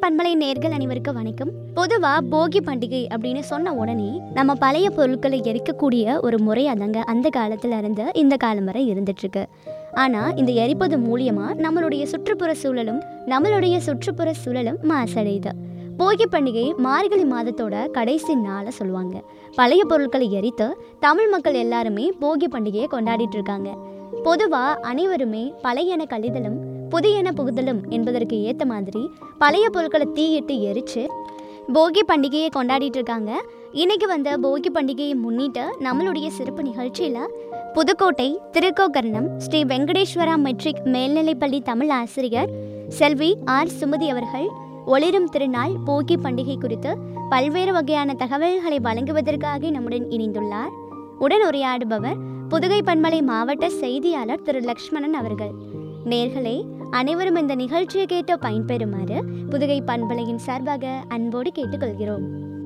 பண்பலை நேர்கள் அனைவருக்கும் வணக்கம் பொதுவா போகி பண்டிகை அப்படின்னு சொன்ன உடனே நம்ம பழைய பொருட்களை எரிக்கக்கூடிய ஒரு முறை அதங்க அந்த காலத்துல இருந்து இந்த காலம் வரை இருந்துட்டு இருக்கு ஆனா இந்த எரிப்பது மூலியமா நம்மளுடைய சுற்றுப்புற சூழலும் நம்மளுடைய சுற்றுப்புற சூழலும் மாசடையுது போகி பண்டிகை மார்கழி மாதத்தோட கடைசி நாளை சொல்லுவாங்க பழைய பொருட்களை எரித்து தமிழ் மக்கள் எல்லாருமே போகி பண்டிகையை கொண்டாடிட்டு இருக்காங்க பொதுவா அனைவருமே பழையன கழிதலும் புதியன புகுதலும் என்பதற்கு ஏற்ற மாதிரி பழைய பொருட்களை தீயிட்டு எரித்து போகி பண்டிகையை கொண்டாடிட்டு இருக்காங்க இன்னைக்கு வந்த போகி பண்டிகையை முன்னிட்டு நம்மளுடைய சிறப்பு நிகழ்ச்சியில் புதுக்கோட்டை திருக்கோகர்ணம் ஸ்ரீ வெங்கடேஸ்வரா மெட்ரிக் மேல்நிலைப்பள்ளி தமிழ் ஆசிரியர் செல்வி ஆர் சுமதி அவர்கள் ஒளிரும் திருநாள் போகி பண்டிகை குறித்து பல்வேறு வகையான தகவல்களை வழங்குவதற்காக நம்முடன் இணைந்துள்ளார் உடன் உரையாடுபவர் புதுகை பண்பலை மாவட்ட செய்தியாளர் திரு லக்ஷ்மணன் அவர்கள் நேர்களே அனைவரும் இந்த நிகழ்ச்சியை கேட்டு பயன்பெறுமாறு புதுகை பண்பலையின் சார்பாக அன்போடு கேட்டுக்கொள்கிறோம்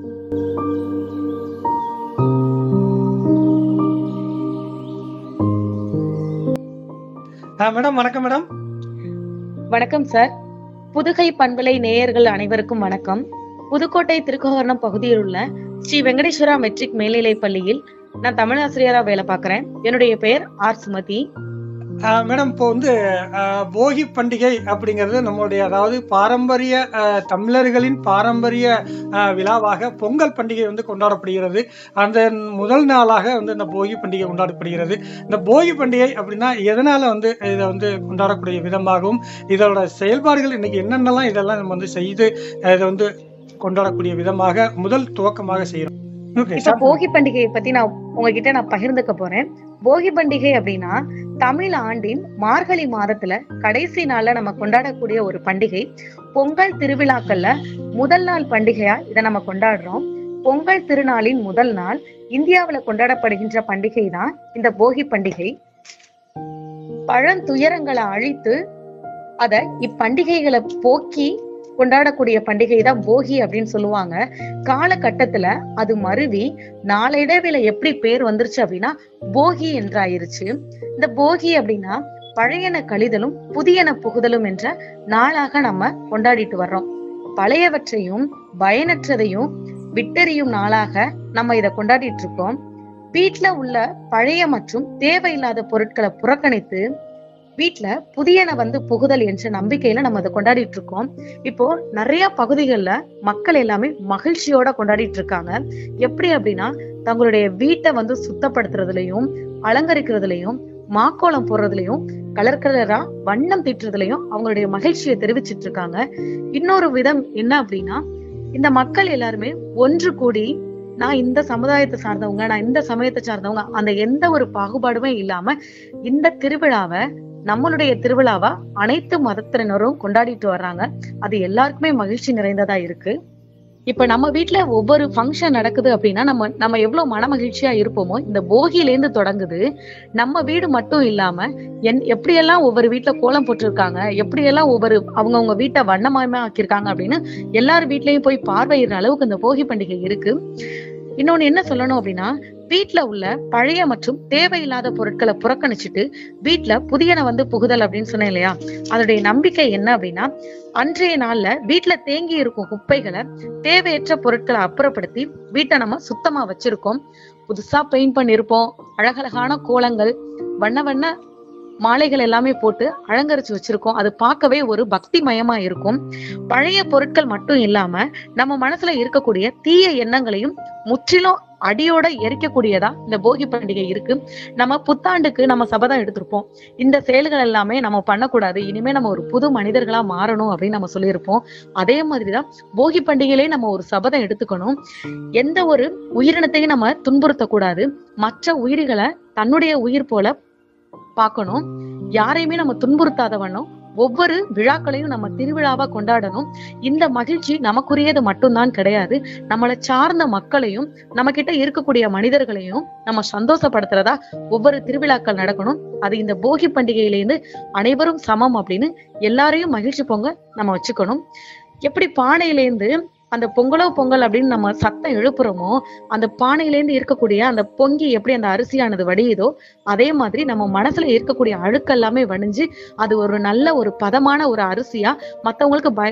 ஆ, மேடம் வணக்கம் மேடம் வணக்கம் சார் புதுகை பண்பலை நேயர்கள் அனைவருக்கும் வணக்கம் புதுக்கோட்டை திருக்கோவரணம் பகுதியில் உள்ள ஸ்ரீ வெங்கடேஸ்வரா மெட்ரிக் மேல்நிலைப் பள்ளியில் நான் தமிழ் ஆசிரியரா வேலை பார்க்கறேன் என்னுடைய பெயர் ஆர் சுமதி ஆ, மேடம் இப்போ வந்து ஆ, போகி பண்டிகை அப்படிங்கிறது நம்மளுடைய அதாவது பாரம்பரிய ஆ, தமிழர்களின் பாரம்பரிய ஆ, விழாவாக பொங்கல் பண்டிகை வந்து கொண்டாடப்படுகிறது அந்த முதல் நாளாக வந்து இந்த போகி பண்டிகை கொண்டாடப்படுகிறது இந்த போகி பண்டிகை அப்படின்னா எதனால வந்து இதை வந்து கொண்டாடக்கூடிய விதமாகவும் இதோட செயல்பாடுகள் இன்னைக்கு என்னென்னலாம் இதெல்லாம் நம்ம வந்து செய்து இதை வந்து கொண்டாடக்கூடிய விதமாக முதல் துவக்கமாக செய்யறோம் ஓகே இப்ப போகி பண்டிகையை பத்தி நான் உங்ககிட்ட நான் பகிர்ந்துக்க போறேன் போகி பண்டிகை அப்படின்னா தமிழ் ஆண்டின் மார்கழி மாதத்துல கடைசி நாள்ல நம்ம கொண்டாடக்கூடிய ஒரு பண்டிகை பொங்கல் திருவிழாக்கள்ல முதல் நாள் பண்டிகையா இதை நம்ம கொண்டாடுறோம் பொங்கல் திருநாளின் முதல் நாள் இந்தியாவுல கொண்டாடப்படுகின்ற பண்டிகை தான் இந்த போகி பண்டிகை பழந்துயரங்களை அழித்து அத இப்பண்டிகைகளை போக்கி கொண்டாடக்கூடிய பண்டிகை தான் போகி அப்படின்னு சொல்லுவாங்க காலகட்டத்துல அது மருவி நாளடைவில எப்படி பேர் வந்துருச்சு அப்படின்னா போகி என்றாயிருச்சு இந்த போகி அப்படின்னா பழையன கழிதலும் புதியன புகுதலும் என்ற நாளாக நம்ம கொண்டாடிட்டு வர்றோம் பழையவற்றையும் பயனற்றதையும் விட்டெறியும் நாளாக நம்ம இதை கொண்டாடிட்டு இருக்கோம் வீட்ல உள்ள பழைய மற்றும் தேவையில்லாத பொருட்களை புறக்கணித்து வீட்ல புதியன வந்து புகுதல் என்ற நம்பிக்கையில நம்ம அதை கொண்டாடிட்டு இருக்கோம் இப்போ நிறைய பகுதிகள்ல மக்கள் எல்லாமே மகிழ்ச்சியோட கொண்டாடிட்டு இருக்காங்க எப்படி அப்படின்னா தங்களுடைய வீட்டை வந்து சுத்தப்படுத்துறதுலயும் அலங்கரிக்கிறதுலயும் மாக்கோலம் போடுறதுலயும் கலர் கலரா வண்ணம் தீட்டுறதுலயும் அவங்களுடைய மகிழ்ச்சியை தெரிவிச்சிட்டு இருக்காங்க இன்னொரு விதம் என்ன அப்படின்னா இந்த மக்கள் எல்லாருமே ஒன்று கூடி நான் இந்த சமுதாயத்தை சார்ந்தவங்க நான் இந்த சமயத்தை சார்ந்தவங்க அந்த எந்த ஒரு பாகுபாடுமே இல்லாம இந்த திருவிழாவை நம்மளுடைய திருவிழாவா அனைத்து மதத்தினரும் கொண்டாடிட்டு வர்றாங்க அது எல்லாருக்குமே மகிழ்ச்சி நிறைந்ததா இருக்கு இப்ப நம்ம வீட்ல ஒவ்வொரு ஃபங்க்ஷன் நடக்குது அப்படின்னா நம்ம நம்ம எவ்வளவு மன மகிழ்ச்சியா இருப்போமோ இந்த போகியில இருந்து தொடங்குது நம்ம வீடு மட்டும் இல்லாம என் எப்படியெல்லாம் ஒவ்வொரு வீட்ல கோலம் போட்டிருக்காங்க எப்படியெல்லாம் ஒவ்வொரு அவங்கவங்க வீட்டை வண்ணமயமா ஆக்கியிருக்காங்க அப்படின்னு எல்லார் வீட்லயும் போய் பார்வையிடுற அளவுக்கு இந்த போகி பண்டிகை இருக்கு இன்னொன்னு என்ன சொல்லணும் அப்படின்னா வீட்ல உள்ள பழைய மற்றும் தேவையில்லாத பொருட்களை புறக்கணிச்சுட்டு வீட்ல புதியன வந்து புகுதல் அப்படின்னு சொன்னேன் இல்லையா அதோடைய நம்பிக்கை என்ன அப்படின்னா அன்றைய நாள்ல வீட்ல தேங்கி இருக்கும் குப்பைகளை தேவையற்ற பொருட்களை அப்புறப்படுத்தி வீட்டை நம்ம சுத்தமா வச்சிருக்கோம் புதுசா பெயிண்ட் பண்ணிருப்போம் அழகழகான கோலங்கள் வண்ண வண்ண மாலைகள் எல்லாமே போட்டு அலங்கரிச்சு வச்சிருக்கோம் அது பார்க்கவே ஒரு பக்தி மயமா இருக்கும் பழைய பொருட்கள் மட்டும் இல்லாம நம்ம மனசுல இருக்கக்கூடிய தீய எண்ணங்களையும் முற்றிலும் அடியோட எரிக்கக்கூடியதா இந்த போகி பண்டிகை இருக்கு நம்ம புத்தாண்டுக்கு நம்ம சபதம் எடுத்திருப்போம் இந்த செயல்கள் எல்லாமே நம்ம பண்ணக்கூடாது இனிமே நம்ம ஒரு புது மனிதர்களா மாறணும் அப்படின்னு நம்ம சொல்லியிருப்போம் அதே மாதிரிதான் போகி பண்டிகையிலே நம்ம ஒரு சபதம் எடுத்துக்கணும் எந்த ஒரு உயிரினத்தையும் நம்ம துன்புறுத்தக்கூடாது மற்ற உயிர்களை தன்னுடைய உயிர் போல பார்க்கணும் யாரையுமே நம்ம துன்புறுத்தாத வண்ணம் ஒவ்வொரு விழாக்களையும் நம்ம திருவிழாவா கொண்டாடணும் இந்த மகிழ்ச்சி நமக்குரியது மட்டும்தான் கிடையாது நம்மளை சார்ந்த மக்களையும் நம்ம கிட்ட இருக்கக்கூடிய மனிதர்களையும் நம்ம சந்தோஷப்படுத்துறதா ஒவ்வொரு திருவிழாக்கள் நடக்கணும் அது இந்த போகி பண்டிகையிலேருந்து அனைவரும் சமம் அப்படின்னு எல்லாரையும் மகிழ்ச்சி பொங்க நம்ம வச்சுக்கணும் எப்படி பானையிலேருந்து அந்த பொங்கலோ பொங்கல் அப்படின்னு நம்ம சத்தம் எழுப்புறோமோ அந்த பானையிலேருந்து இருக்கக்கூடிய அந்த பொங்கி எப்படி அந்த அரிசியானது வடியுதோ அதே மாதிரி நம்ம மனசுல இருக்கக்கூடிய அழுக்கு எல்லாமே வடிஞ்சு அது ஒரு நல்ல ஒரு பதமான ஒரு அரிசியா மத்தவங்களுக்கு பய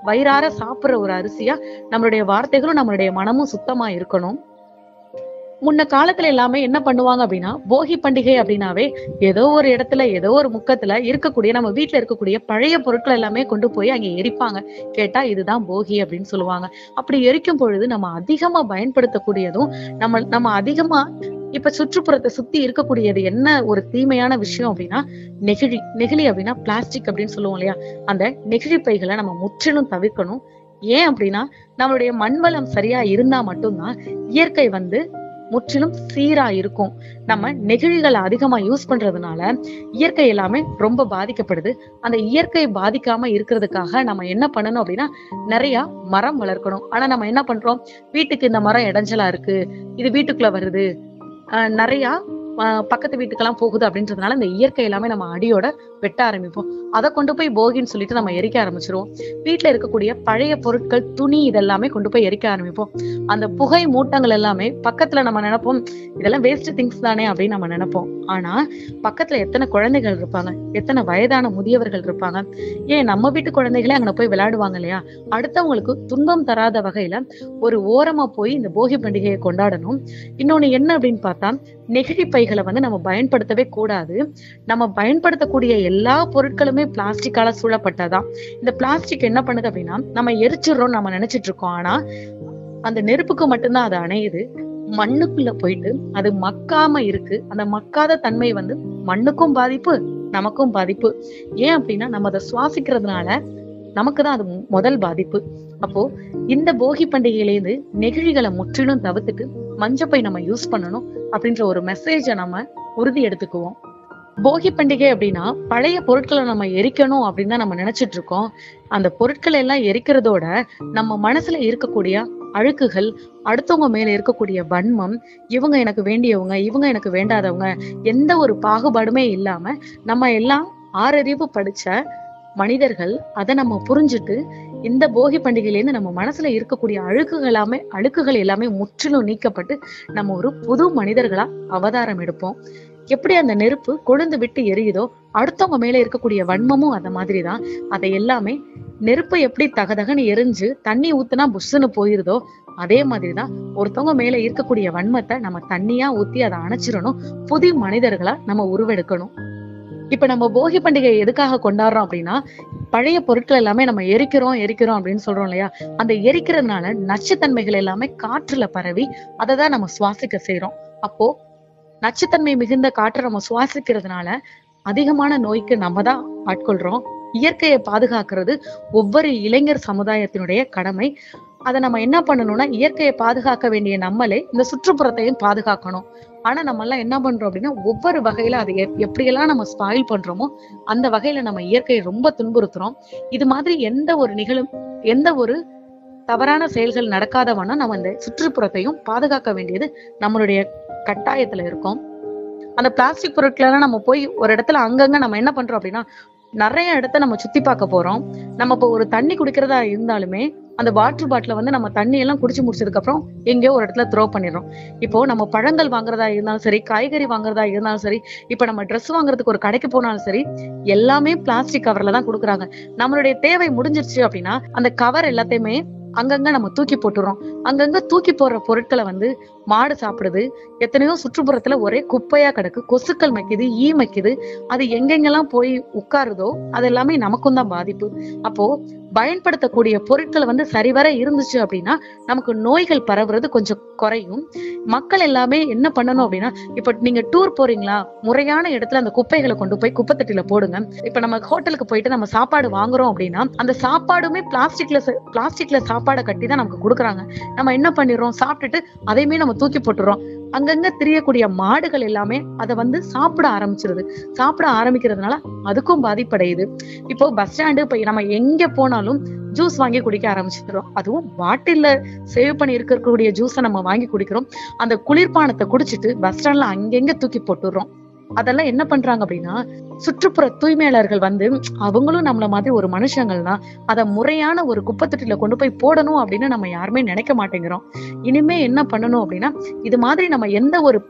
வயிறார சாப்பிடுற ஒரு அரிசியா நம்மளுடைய வார்த்தைகளும் நம்மளுடைய மனமும் சுத்தமா இருக்கணும் முன்ன காலத்துல எல்லாமே என்ன பண்ணுவாங்க அப்படின்னா போகி பண்டிகை அப்படின்னாவே ஏதோ ஒரு இடத்துல ஏதோ ஒரு முக்கத்துல இருக்கக்கூடிய நம்ம வீட்ல இருக்கக்கூடிய பழைய பொருட்கள் எல்லாமே கொண்டு போய் அங்க எரிப்பாங்க கேட்டா இதுதான் போகி அப்படின்னு சொல்லுவாங்க அப்படி எரிக்கும் பொழுது நம்ம அதிகமா பயன்படுத்தக்கூடியதும் நம்ம நம்ம அதிகமா இப்ப சுற்றுப்புறத்தை சுத்தி இருக்கக்கூடியது என்ன ஒரு தீமையான விஷயம் அப்படின்னா நெகிழி நெகிழி அப்படின்னா பிளாஸ்டிக் அப்படின்னு சொல்லுவோம் இல்லையா அந்த நெகிழி பைகளை நம்ம முற்றிலும் தவிர்க்கணும் ஏன் அப்படின்னா நம்மளுடைய மண்வளம் சரியா இருந்தா மட்டும்தான் இயற்கை வந்து முற்றிலும் சீரா இருக்கும் நம்ம நெகிழிகளை அதிகமா யூஸ் பண்றதுனால இயற்கை எல்லாமே ரொம்ப பாதிக்கப்படுது அந்த இயற்கை பாதிக்காம இருக்கிறதுக்காக நம்ம என்ன பண்ணணும் அப்படின்னா நிறைய மரம் வளர்க்கணும் ஆனா நம்ம என்ன பண்றோம் வீட்டுக்கு இந்த மரம் இடைஞ்சலா இருக்கு இது வீட்டுக்குள்ள வருது ஆஹ் நிறைய ஆஹ் பக்கத்து வீட்டுக்கெல்லாம் போகுது அப்படின்றதுனால இந்த இயற்கை எல்லாமே நம்ம அடியோட வெட்ட ஆரம்பிப்போம் அதை கொண்டு போய் போகின்னு சொல்லிட்டு நம்ம எரிக்க ஆரம்பிச்சிருவோம் வீட்டுல இருக்கக்கூடிய பழைய பொருட்கள் துணி இதெல்லாமே கொண்டு போய் எரிக்க ஆரம்பிப்போம் அந்த புகை மூட்டங்கள் எல்லாமே பக்கத்துல நம்ம நினைப்போம் இதெல்லாம் வேஸ்ட் திங்ஸ் தானே அப்படின்னு நம்ம நினைப்போம் ஆனா பக்கத்துல எத்தனை குழந்தைகள் இருப்பாங்க எத்தனை வயதான முதியவர்கள் இருப்பாங்க ஏன் நம்ம வீட்டு குழந்தைகளே அங்க போய் விளையாடுவாங்க இல்லையா அடுத்தவங்களுக்கு துன்பம் தராத வகையில ஒரு ஓரமா போய் இந்த போகி பண்டிகையை கொண்டாடணும் இன்னொன்னு என்ன அப்படின்னு பார்த்தா நெகிழி பைகளை வந்து நம்ம பயன்படுத்தவே கூடாது நம்ம பயன்படுத்தக்கூடிய எல்லா பொருட்களுமே பிளாஸ்டிக்கால சூழப்பட்டதான் இந்த பிளாஸ்டிக் என்ன பண்ணுது அப்படின்னா நம்ம எரிச்சிடுறோம் நம்ம நினைச்சிட்டு இருக்கோம் ஆனா அந்த நெருப்புக்கு மட்டும்தான் அது அணையுது மண்ணுக்குள்ள போயிட்டு அது மக்காம இருக்கு அந்த மக்காத தன்மை வந்து மண்ணுக்கும் பாதிப்பு நமக்கும் பாதிப்பு ஏன் அப்படின்னா நம்ம அதை சுவாசிக்கிறதுனால நமக்கு தான் அது மு- முதல் பாதிப்பு அப்போ இந்த போகி பண்டிகையிலேருந்து நெகிழிகளை முற்றிலும் தவிர்த்துட்டு மஞ்சப்பை நம்ம யூஸ் பண்ணணும் அப்படின்ற ஒரு மெசேஜை நம்ம உறுதி எடுத்துக்குவோம் போகி பண்டிகை அப்படின்னா பழைய பொருட்களை நம்ம எரிக்கணும் அப்படின்னு தான் நம்ம நினைச்சிட்டு இருக்கோம் அந்த பொருட்களை எல்லாம் எரிக்கிறதோட நம்ம மனசுல இருக்கக்கூடிய அழுக்குகள் அடுத்தவங்க மேல இருக்கக்கூடிய வன்மம் இவங்க எனக்கு வேண்டியவங்க இவங்க எனக்கு வேண்டாதவங்க எந்த ஒரு பாகுபாடுமே இல்லாம நம்ம எல்லாம் ஆறறிவு படிச்ச மனிதர்கள் அதை நம்ம புரிஞ்சுட்டு இந்த போகி பண்டிகையிலேருந்து நம்ம மனசுல இருக்கக்கூடிய அழுக்குகள் எல்லாமே அழுக்குகள் எல்லாமே முற்றிலும் நீக்கப்பட்டு நம்ம ஒரு புது மனிதர்களா அவதாரம் எடுப்போம் எப்படி அந்த நெருப்பு கொழுந்து விட்டு எரியுதோ அடுத்தவங்க மேல இருக்கக்கூடிய வன்மமும் அந்த மாதிரிதான் அதை எல்லாமே நெருப்பு எப்படி தகதகன்னு எரிஞ்சு தண்ணி ஊத்துனா புஷ்ஷுன்னு போயிருதோ அதே மாதிரிதான் ஒருத்தவங்க மேல இருக்கக்கூடிய வன்மத்தை நம்ம தண்ணியா ஊத்தி அதை அணைச்சிடணும் புது மனிதர்களா நம்ம உருவெடுக்கணும் இப்ப நம்ம போகி பண்டிகை எதுக்காக கொண்டாடுறோம் அப்படின்னா பழைய பொருட்கள் எல்லாமே நம்ம எரிக்கிறோம் எரிக்கிறோம் அப்படின்னு சொல்றோம் இல்லையா அந்த எரிக்கிறதுனால நச்சுத்தன்மைகள் எல்லாமே காற்றுல பரவி அதை தான் நம்ம சுவாசிக்க செய்றோம் அப்போ நச்சுத்தன்மை மிகுந்த காற்றை நம்ம சுவாசிக்கிறதுனால அதிகமான நோய்க்கு நம்ம தான் ஆட்கொள்றோம் இயற்கையை பாதுகாக்கிறது ஒவ்வொரு இளைஞர் சமுதாயத்தினுடைய கடமை அதை நம்ம என்ன பண்ணணும்னா இயற்கையை பாதுகாக்க வேண்டிய நம்மளே இந்த சுற்றுப்புறத்தையும் பாதுகாக்கணும் ஆனா நம்ம எல்லாம் என்ன பண்றோம் அப்படின்னா ஒவ்வொரு வகையில அதை எப்- எப்படியெல்லாம் நம்ம ஸ்பாயில் பண்றோமோ அந்த வகையில நம்ம இயற்கையை ரொம்ப துன்புறுத்துறோம் இது மாதிரி எந்த ஒரு நிகழும் எந்த ஒரு தவறான செயல்கள் நடக்காதவனா நம்ம இந்த சுற்றுப்புறத்தையும் பாதுகாக்க வேண்டியது நம்மளுடைய கட்டாயத்துல இருக்கோம் அந்த பிளாஸ்டிக் பொருட்களை எல்லாம் நம்ம போய் ஒரு இடத்துல அங்கங்க நம்ம என்ன பண்றோம் அப்படின்னா நிறைய இடத்த நம்ம சுத்தி பார்க்க போறோம் நம்ம இப்போ ஒரு தண்ணி குடிக்கிறதா இருந்தாலுமே அந்த வாட்டர் பாட்டில வந்து நம்ம தண்ணி எல்லாம் குடிச்சு முடிச்சதுக்கு அப்புறம் எங்கேயோ ஒரு இடத்துல த்ரோ பண்ணிடுறோம் இப்போ நம்ம பழங்கள் வாங்குறதா இருந்தாலும் சரி காய்கறி வாங்குறதா இருந்தாலும் சரி இப்ப நம்ம Dress வாங்குறதுக்கு ஒரு கடைக்கு போனாலும் சரி எல்லாமே பிளாஸ்டிக் கவர்ல தான் கொடுக்குறாங்க நம்மளுடைய தேவை முடிஞ்சிருச்சு அப்படின்னா அந்த கவர் எல்லாத்தையுமே அங்கங்க நம்ம தூக்கி போட்டுறோம் அங்கங்க தூக்கி போடுற பொருட்களை வந்து மாடு சாப்பிடுது எத்தனையோ சுற்றுப்புறத்துல ஒரே குப்பையா கிடக்கு கொசுக்கள் வைக்குது ஈ வைக்குது அது எங்கெங்கெல்லாம் போய் உட்காருதோ அது எல்லாமே நமக்கும் தான் பாதிப்பு அப்போ பயன்படுத்தக்கூடிய பொருட்கள் வந்து சரிவர இருந்துச்சு அப்படின்னா நமக்கு நோய்கள் பரவுறது கொஞ்சம் குறையும் மக்கள் எல்லாமே என்ன பண்ணணும் அப்படின்னா இப்ப நீங்க டூர் போறீங்களா முறையான இடத்துல அந்த குப்பைகளை கொண்டு போய் குப்பை தொட்டில போடுங்க இப்ப நம்ம ஹோட்டலுக்கு போயிட்டு நம்ம சாப்பாடு வாங்குறோம் அப்படின்னா அந்த சாப்பாடுமே பிளாஸ்டிக்ல பிளாஸ்டிக்ல சாப்பாடை கட்டி தான் நமக்கு கொடுக்குறாங்க நம்ம என்ன பண்ணிடுறோம் சாப்பிட்டுட்டு அதையுமே நம்ம தூக்கி போட்டுறோம் அங்கங்க திரியக்கூடிய மாடுகள் எல்லாமே அதை வந்து சாப்பிட ஆரம்பிச்சிருது சாப்பிட ஆரம்பிக்கிறதுனால அதுக்கும் பாதிப்படையுது இப்போ பஸ் ஸ்டாண்டு இப்ப நம்ம எங்க போனாலும் ஜூஸ் வாங்கி குடிக்க ஆரம்பிச்சிடுறோம் அதுவும் பாட்டில்ல சேவ் பண்ணி இருக்கக்கூடிய ஜூஸை நம்ம வாங்கி குடிக்கிறோம் அந்த குளிர்பானத்தை குடிச்சிட்டு பஸ் ஸ்டாண்ட்ல அங்கங்க தூக்கி போட்டுடுறோம் அதெல்லாம் என்ன பண்றாங்க அப்படின்னா சுற்றுப்புற தூய்மையாளர்கள் வந்து அவங்களும் நம்மள மாதிரி ஒரு மனுஷங்கள் தான் அதை முறையான ஒரு குப்பைத்தொட்டில கொண்டு போய் போடணும் அப்படின்னு நம்ம யாருமே நினைக்க மாட்டேங்கிறோம் இனிமே என்ன பண்ணணும் அப்படின்னா இது மாதிரி நம்ம எந்த ஒரு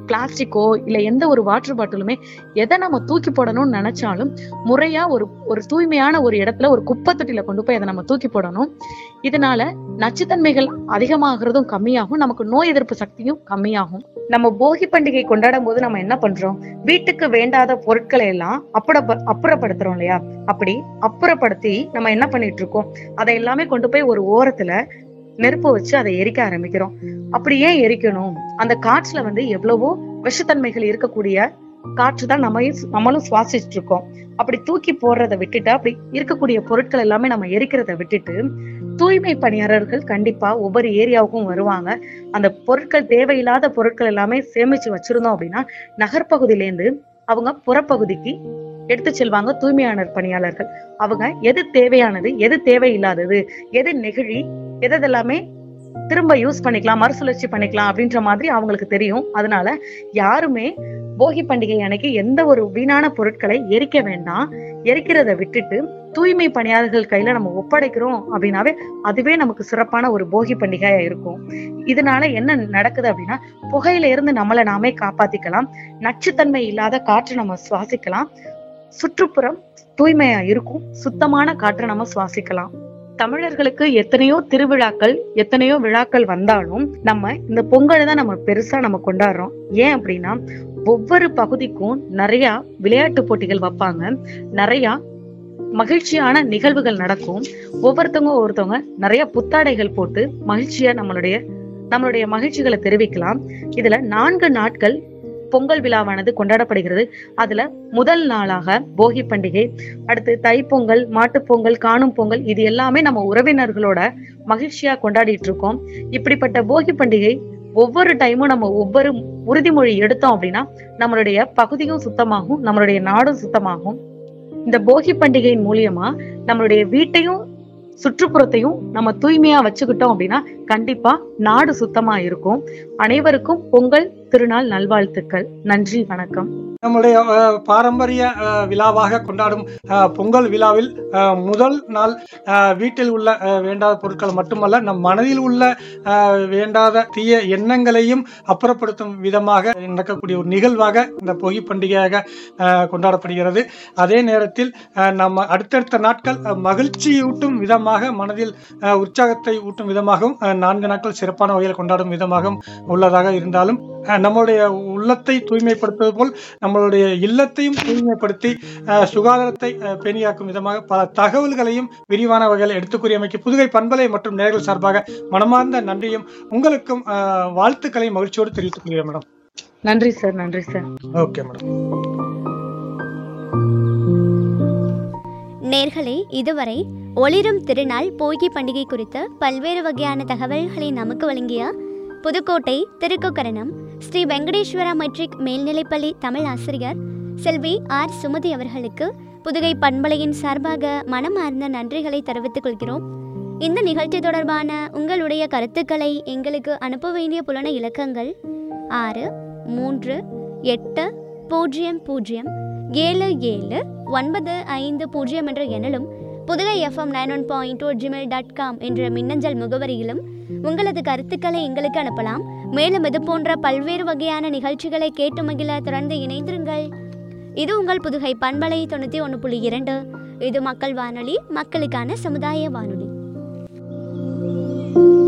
பிளாஸ்டிக்கோ இல்ல எந்த ஒரு வாட்டர் பாட்டிலுமே எதை நம்ம தூக்கி போடணும்னு நினைச்சாலும் முறையா ஒரு ஒரு தூய்மையான ஒரு இடத்துல ஒரு குப்பை தொட்டியில கொண்டு போய் அதை நம்ம தூக்கி போடணும் இதனால நச்சுத்தன்மைகள் அதிகமாகிறதும் கம்மியாகும் நமக்கு நோய் எதிர்ப்பு சக்தியும் கம்மியாகும் நம்ம போகி பண்டிகை கொண்டாடும் போது நம்ம என்ன பண்றோம் வீட்டுக்கு வேண்டாத பொருட்களை எல்லாம் அப்புற அப்புறப்படுத்துறோம் இல்லையா அப்படி அப்புறப்படுத்தி நம்ம என்ன பண்ணிட்டு இருக்கோம் அதை எல்லாமே கொண்டு போய் ஒரு ஓரத்துல நெருப்பு வச்சு அதை எரிக்க ஆரம்பிக்கிறோம் அப்படி ஏன் எரிக்கணும் அந்த காற்றுல வந்து எவ்வளவோ விஷத்தன்மைகள் இருக்கக்கூடிய காற்று தான் நம்ம நம்மளும் சுவாசிச்சுட்டு இருக்கோம் அப்படி தூக்கி போடுறத விட்டுட்டு அப்படி இருக்கக்கூடிய பொருட்கள் எல்லாமே நம்ம எரிக்கிறத விட்டுட்டு தூய்மை பணியாளர்கள் கண்டிப்பா ஒவ்வொரு ஏரியாவுக்கும் வருவாங்க அந்த பொருட்கள் தேவையில்லாத பொருட்கள் எல்லாமே சேமிச்சு வச்சிருந்தோம் அப்படின்னா நகர்ப்பகுதியிலேருந்து அவங்க புறப்பகுதிக்கு எடுத்து செல்வாங்க தூய்மையாளர் பணியாளர்கள் அவங்க எது தேவையானது எது தேவையில்லாதது எது நெகிழி எதெல்லாமே திரும்ப யூஸ் பண்ணிக்கலாம் மறுசுழற்சி பண்ணிக்கலாம் அப்படின்ற மாதிரி அவங்களுக்கு தெரியும் அதனால யாருமே போகி பண்டிகை அன்னைக்கு எந்த ஒரு வீணான பொருட்களை எரிக்க வேண்டாம் எரிக்கிறத விட்டுட்டு தூய்மை பணியாளர்கள் கையில நம்ம ஒப்படைக்கிறோம் அப்படின்னாவே அதுவே நமக்கு சிறப்பான ஒரு போகி பண்டிகையா இருக்கும் இதனால என்ன நடக்குது அப்படின்னா புகையில இருந்து நம்மளை நாமே காப்பாத்திக்கலாம் நச்சுத்தன்மை இல்லாத காற்று நம்ம சுவாசிக்கலாம் சுற்றுப்புறம் தூய்மையா இருக்கும் சுத்தமான காற்றை நம்ம சுவாசிக்கலாம் தமிழர்களுக்கு எத்தனையோ திருவிழாக்கள் எத்தனையோ விழாக்கள் வந்தாலும் நம்ம இந்த பொங்கலை தான் நம்ம பெருசா நம்ம கொண்டாடுறோம் ஏன் அப்படின்னா ஒவ்வொரு பகுதிக்கும் நிறைய விளையாட்டு போட்டிகள் வைப்பாங்க நிறைய மகிழ்ச்சியான நிகழ்வுகள் நடக்கும் ஒவ்வொருத்தவங்க ஒவ்வொருத்தவங்க நிறைய புத்தாடைகள் போட்டு மகிழ்ச்சியா நம்மளுடைய நம்மளுடைய மகிழ்ச்சிகளை தெரிவிக்கலாம் இதுல நான்கு நாட்கள் பொங்கல் விழாவானது கொண்டாடப்படுகிறது அதுல முதல் நாளாக போகி பண்டிகை அடுத்து தைப்பொங்கல் மாட்டுப்பொங்கல் காணும் பொங்கல் இது எல்லாமே நம்ம உறவினர்களோட மகிழ்ச்சியா கொண்டாடிட்டு இருக்கோம் இப்படிப்பட்ட போகி பண்டிகை ஒவ்வொரு டைமும் நம்ம ஒவ்வொரு உறுதிமொழி எடுத்தோம் அப்படின்னா நம்மளுடைய பகுதியும் சுத்தமாகும் நம்மளுடைய நாடும் சுத்தமாகும் இந்த போகி பண்டிகையின் மூலியமா நம்மளுடைய வீட்டையும் சுற்றுப்புறத்தையும் நம்ம தூய்மையா வச்சுக்கிட்டோம் அப்படின்னா கண்டிப்பா நாடு சுத்தமா இருக்கும் அனைவருக்கும் பொங்கல் திருநாள் நல்வாழ்த்துக்கள் நன்றி வணக்கம் நம்முடைய அஹ், பாரம்பரிய அஹ், விழாவாக கொண்டாடும் அஹ், பொங்கல் விழாவில் அஹ், முதல் நாள் அஹ், வீட்டில் உள்ள அஹ், வேண்டாத பொருட்கள் மட்டுமல்ல நம் மனதில் உள்ள அஹ், வேண்டாத தீய எண்ணங்களையும் அப்புறப்படுத்தும் விதமாக நடக்கக்கூடிய ஒரு நிகழ்வாக இந்த பொகி பண்டிகையாக அஹ், கொண்டாடப்படுகிறது அதே நேரத்தில் அஹ், நம்ம அடுத்தடுத்த நாட்கள் அஹ், மகிழ்ச்சியூட்டும் விதமாக மனதில் அஹ், உற்சாகத்தை ஊட்டும் விதமாகவும் அஹ், நான்கு நாட்கள் சிறப்பான வகையில் கொண்டாடும் விதமாகவும் உள்ளதாக இருந்தாலும் அஹ், நம்முடைய உள்ளத்தை தூய்மைப்படுத்துவது போல் நம்மளுடைய இல்லத்தையும் தூய்மைப்படுத்தி அஹ், சுகாதாரத்தை அஹ், பேணியாக்கும் விதமாக பல தகவல்களையும் விரிவான வகையில் எடுத்துக் கூறியமைக்கு புதுகை பண்பலை மற்றும் நேர்கள் சார்பாக மனமார்ந்த நன்றியும் உங்களுக்கும் அஹ், வாழ்த்துக்களையும் மகிழ்ச்சியோடு தெரிவித்துக் கொள்கிறேன் மேடம் நன்றி சார் நன்றி சார் ஓகே மேடம் நேர்களே இதுவரை ஒளிரும் திருநாள் போகி பண்டிகை குறித்த பல்வேறு வகையான தகவல்களை நமக்கு வழங்கிய புதுக்கோட்டை திருக்குக்கரணம் ஸ்ரீ வெங்கடேஸ்வரா மெட்ரிக் மேல்நிலைப்பள்ளி தமிழ் ஆசிரியர் செல்வி ஆர் சுமதி அவர்களுக்கு புதுகை பண்பலையின் சார்பாக மனமார்ந்த நன்றிகளை தெரிவித்துக் கொள்கிறோம் இந்த நிகழ்ச்சி தொடர்பான உங்களுடைய கருத்துக்களை எங்களுக்கு அனுப்ப வேண்டிய புலன இலக்கங்கள் ஆறு மூன்று எட்டு பூஜ்ஜியம் பூஜ்ஜியம் ஏழு ஏழு ஒன்பது ஐந்து பூஜ்ஜியம் என்ற எண்ணிலும் Pudugai FM nine one point two gmail dot com என்ற மின்னஞ்சல் முகவரியிலும் உங்களது கருத்துக்களை எங்களுக்கு அனுப்பலாம் மேலும் இது போன்ற பல்வேறு வகையான நிகழ்ச்சிகளை கேட்டு மகிழ தொடர்ந்து இணைந்திருங்கள் இது உங்கள் புதுகை பண்பலை தொண்ணூற்றி ஒன்று புள்ளி இரண்டு இது மக்கள் வானொலி மக்களுக்கான சமுதாய வானொலி